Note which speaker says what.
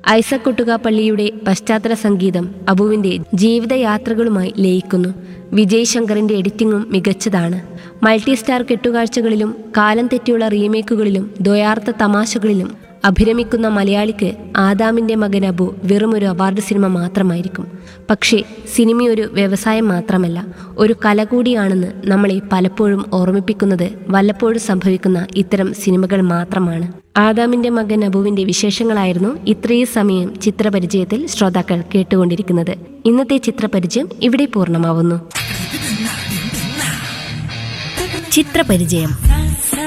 Speaker 1: ഐസക് കൊട്ടുകാപ്പള്ളിയുടെ പശ്ചാത്തല സംഗീതം അബുവിന്റെ ജീവിതയാത്രകളുമായി ലയിക്കുന്നു വിജയ് ശങ്കറിന്റെ എഡിറ്റിംഗും മികച്ചതാണ് മൾട്ടി സ്റ്റാർ കെട്ടുകാഴ്ചകളിലും കാലം തെറ്റിയുള്ള റീമേക്കുകളിലും ദ്വയാർത്ഥ തമാശകളിലും അഭിരമിക്കുന്ന മലയാളിക്ക് ആദാമിന്റെ മകൻ അബു വെറുമൊരു അവാർഡ് സിനിമ മാത്രമായിരിക്കും പക്ഷേ സിനിമയൊരു വ്യവസായം മാത്രമല്ല ഒരു കല കൂടിയാണെന്ന് നമ്മളെ പലപ്പോഴും ഓർമ്മിപ്പിക്കുന്നത് വല്ലപ്പോഴും സംഭവിക്കുന്ന ഇത്തരം സിനിമകൾ മാത്രമാണ് ആദാമിന്റെ മകൻ അബുവിന്റെ വിശേഷങ്ങളായിരുന്നു ഇത്രയും സമയം ചിത്രപരിചയത്തിൽ ശ്രോതാക്കൾ കേട്ടുകൊണ്ടിരിക്കുന്നത് ഇന്നത്തെ ചിത്രപരിചയം ഇവിടെ പൂർണ്ണമാവുന്നു
Speaker 2: ചിത്രപരിചയം